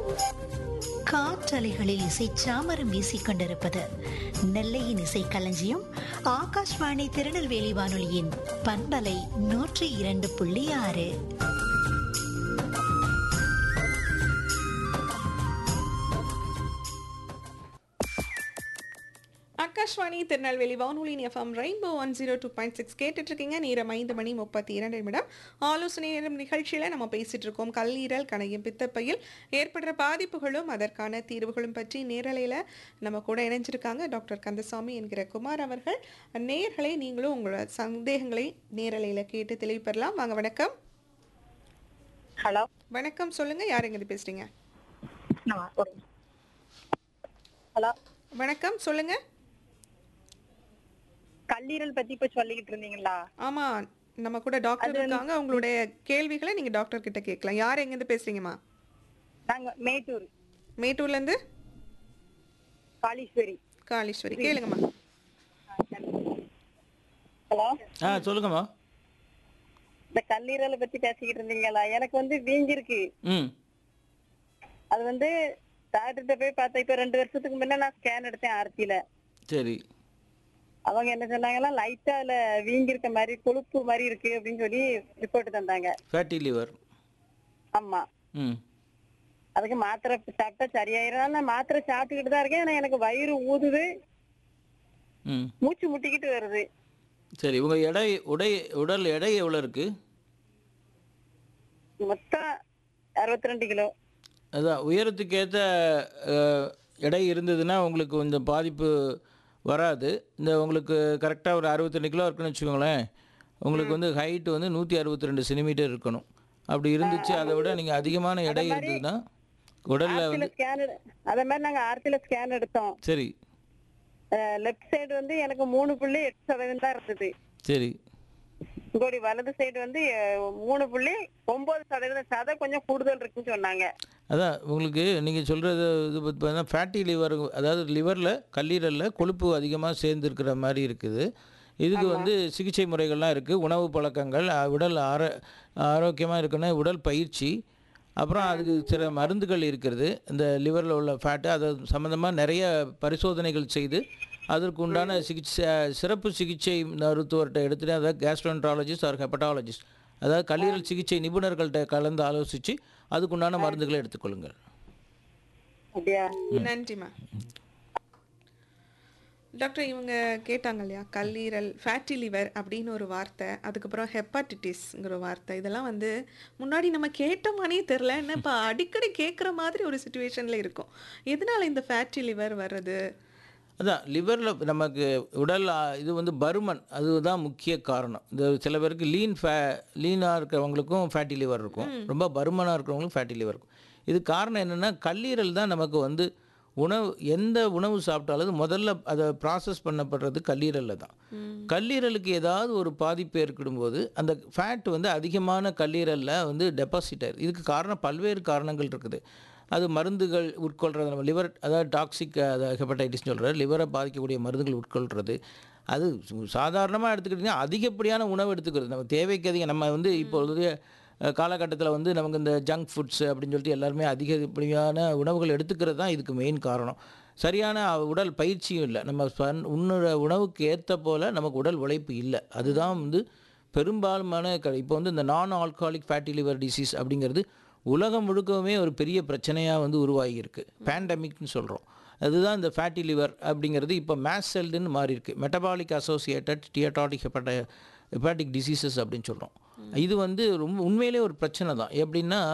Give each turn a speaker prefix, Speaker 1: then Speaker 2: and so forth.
Speaker 1: காற்றலைகளில் இசை சாமரம் வீசிக் கொண்டிருப்பது நெல்லையின் இசை களஞ்சியம் ஆகாஷ்வாணி திருநெல்வேலி வானொலியின் பண்பலை நூற்றி இரண்டு புள்ளி ஆறு
Speaker 2: ஆகாஷ்வாணி திருநெல்வேலி வானொலியின் FM rainbow one zero two point six கேட்டுட்டு இருக்கீங்க நேரம் ஐந்து மணி முப்பத்தி இரண்டு நிமிடம் ஆலோசனை நேரம் நிகழ்ச்சியில் நம்ம பேசிட்டு இருக்கோம் கல்லீரல் கணையம் பித்தப்பையில் ஏற்படுற பாதிப்புகளும் அதற்கான தீர்வுகளும் பற்றி நேரலையில் நம்ம கூட இணைஞ்சிருக்காங்க டாக்டர் கந்தசாமி என்கிற குமார் அவர்கள் நேர்களை நீங்களும் உங்களோட சந்தேகங்களை நேரலையில் கேட்டு தெளிவுபெறலாம் வாங்க வணக்கம்
Speaker 3: ஹலோ
Speaker 2: வணக்கம் சொல்லுங்க யார் எங்க பேசுறீங்க
Speaker 3: ஹலோ
Speaker 2: வணக்கம் சொல்லுங்க
Speaker 3: கல்லீரல் பத்தி இப்ப சொல்லிக்கிட்டு இருந்தீங்களா
Speaker 2: ஆமா நம்ம கூட டாக்டர் இருக்காங்க உங்களுடைய கேள்விகளை நீங்க டாக்டர் கிட்ட கேட்கலாம் யார் எங்க இருந்து பேசுறீங்கம்மா
Speaker 3: நாங்க மேட்டூர்
Speaker 2: மேட்டூர்ல இருந்து
Speaker 3: காளீஸ்வரி
Speaker 2: காளீஸ்வரி கேளுங்கம்மா
Speaker 3: ஹலோ
Speaker 4: ஆ சொல்லுங்கம்மா
Speaker 3: இந்த கல்லீரலை பத்தி பேசிக்கிட்டு இருந்தீங்களா எனக்கு வந்து வீங்கிருக்கு
Speaker 4: ம்
Speaker 3: அது வந்து டாக்டர்கிட்ட போய் பார்த்தேன் இப்ப ரெண்டு வருஷத்துக்கு முன்ன நான் ஸ்கேன் எடுத்தேன் ஆர்த்தியில
Speaker 4: சரி
Speaker 3: அவங்க என்ன சொன்னாங்கன்னா லைட்டா அதுல வீங்கிருக்க மாதிரி கொழுப்பு மாதிரி இருக்கு அப்படின்னு சொல்லி ரிப்போர்ட் தந்தாங்க
Speaker 4: ஃபேட்டி லிவர்
Speaker 3: ஆமா
Speaker 4: ம்
Speaker 3: அதுக்கு மாத்திரை சாப்பிட்டா சரியாயிரும் நான் மாத்திரை சாப்பிட்டுக்கிட்டு தான் இருக்கேன் ஆனா எனக்கு வயிறு ஊதுது
Speaker 4: ம்
Speaker 3: மூச்சு முட்டிக்கிட்டு வருது
Speaker 4: சரி உங்கள் எடை உடை உடல் எடை எவ்வளோ இருக்குது
Speaker 3: மொத்தம் அறுபத்தி ரெண்டு கிலோ
Speaker 4: அதான் உயரத்துக்கு ஏற்ற எடை இருந்ததுன்னா உங்களுக்கு கொஞ்சம் பாதிப்பு வராது இந்த உங்களுக்கு கரெக்டாக ஒரு அறுபத்தெண்டு கிலோ இருக்குன்னு வச்சுக்கோங்களேன் உங்களுக்கு வந்து ஹைட் வந்து நூற்றி அறுபத்தி ரெண்டு சென்டிமீட்டர் இருக்கணும் அப்படி இருந்துச்சு அதை விட நீங்கள் அதிகமான எடை இருந்ததுன்னா உடலில்
Speaker 3: ஆர்த்தில
Speaker 4: வந்து
Speaker 3: ஸ்கேன் அதே மாதிரி நாங்க ஆர்த்தில ஸ்கேன் எடுத்தோம்
Speaker 4: சரி
Speaker 3: லெஃப்ட் சைடு வந்து எனக்கு மூணு புள்ளி எட்டு சதவீதம் தான் இருந்தது
Speaker 4: சரி
Speaker 3: இங்கோடி வலது சைடு வந்து அஹ், மூணு புள்ளி ஒன்பது சதவீதம் சதை கொஞ்சம் கூடுதல் இருக்குன்னு சொன்னாங்க
Speaker 4: அதான் உங்களுக்கு நீங்கள் சொல்கிறது இது பற்றி பார்த்தீங்கன்னா ஃபேட்டி லிவர் அதாவது லிவரில் கல்லீரலில் கொழுப்பு அதிகமாக சேர்ந்துருக்கிற மாதிரி இருக்குது இதுக்கு வந்து சிகிச்சை முறைகள்லாம் இருக்குது உணவு பழக்கங்கள் அஹ், உடல் ஆர ஆரோக்கியமாக இருக்கணும் உடல் பயிற்சி அப்புறம் அதுக்கு சில மருந்துகள் இருக்கிறது இந்த லிவரில் உள்ள ஃபேட்டு அது சம்மந்தமாக நிறைய பரிசோதனைகள் செய்து அதற்கு உண்டான சிகிச்சை சிறப்பு சிகிச்சை மருத்துவர்கிட்ட எடுத்துகிட்டு அதாவது கேஸ்ட்ரோன்ட்ராலஜிஸ்ட் ஆர் ஹெப்படாலஜிஸ்ட் அதாவது கல்லீரல் சிகிச்சை நிபுணர்கள்ட்ட கலந்து ஆலோசித்து அதுக்குண்டான மருந்துகளை எடுத்துக்கொள்ளுங்கள்
Speaker 3: அப்படியா
Speaker 2: நன்றிம்மா டாக்டர் இவங்க கேட்டாங்க இல்லையா கல்லீரல் ஃபேட்டி லிவர் அப்படின்னு ஒரு வார்த்தை அதுக்கப்புறம் ஹெப்பாட்டிட்டிஸ்ங்கிற ஒரு வார்த்தை இதெல்லாம் வந்து முன்னாடி நம்ம கேட்டோமானே தெரில என்ன இப்போ அடிக்கடி கேட்குற மாதிரி ஒரு சுச்சுவேஷனில் இருக்கும் எதனால இந்த ஃபேட்டி லிவர் வர்றது
Speaker 4: அதான் லிவரில் நமக்கு உடல் ஆ, இது வந்து பருமன் அதுதான் முக்கிய காரணம் இந்த சில பேருக்கு லீன் ஃபே லீனாக இருக்கிறவங்களுக்கும் ஃபேட்டி லிவர் இருக்கும் ரொம்ப பருமனாக இருக்கிறவங்களுக்கும் ஃபேட்டி லிவர் இருக்கும் இது காரணம் என்னென்னா கல்லீரல் தான் நமக்கு வந்து உணவு எந்த உணவு சாப்பிட்டாலும் முதல்ல அதை ப்ராசஸ் பண்ணப்படுறது கல்லீரலில் தான் கல்லீரலுக்கு ஏதாவது ஒரு பாதிப்பு ஏற்படும்போது அந்த ஃபேட் வந்து அதிகமான கல்லீரலில் வந்து டெபாசிட் ஆயிருக்கு இதுக்கு காரணம் பல்வேறு காரணங்கள் இருக்குது அது மருந்துகள் உட்கொள்கிறது நம்ம லிவர் அதாவது டாக்ஸிக் அதாவது ஹெப்படைட்டிஸ் சொல்கிறது லிவரை பாதிக்கக்கூடிய மருந்துகள் உட்கொள்கிறது அது சாதாரணமாக எடுத்துக்கிட்டிங்கன்னா அதிகப்படியான உணவு எடுத்துக்கிறது நம்ம தேவைக்கு அதிகம் நம்ம வந்து இப்பொழுது காலகட்டத்தில் வந்து நமக்கு இந்த ஜங்க் ஃபுட்ஸ் அப்படின்னு சொல்லிட்டு எல்லாருமே அதிகப்படியான உணவுகள் எடுத்துக்கிறது தான் இதுக்கு மெயின் காரணம் சரியான உடல் பயிற்சியும் இல்லை நம்ம சன் உண்ணுற உணவுக்கு ஏற்ற போல் நமக்கு உடல் உழைப்பு இல்லை அதுதான் வந்து பெரும்பாலுமான க இப்போ வந்து இந்த நான் ஆல்கஹாலிக் ஃபேட்டி லிவர் டிசீஸ் அப்படிங்கிறது உலகம் முழுக்கவுமே ஒரு பெரிய பிரச்சனையாக வந்து உருவாகியிருக்கு பேண்டமிக்னு சொல்கிறோம் அதுதான் இந்த ஃபேட்டி லிவர் அப்படிங்கிறது இப்போ மேஸ் செல்டுன்னு மாறி இருக்கு மெட்டபாலிக் அசோசியேட்டட் டியட்டாட்டிக் ஹெப்பட ஹெப்பாட்டிக் டிசீசஸ் அப்படின்னு சொல்கிறோம் இது வந்து ரொம்ப உண்மையிலே ஒரு பிரச்சனை தான் எப்படின்னா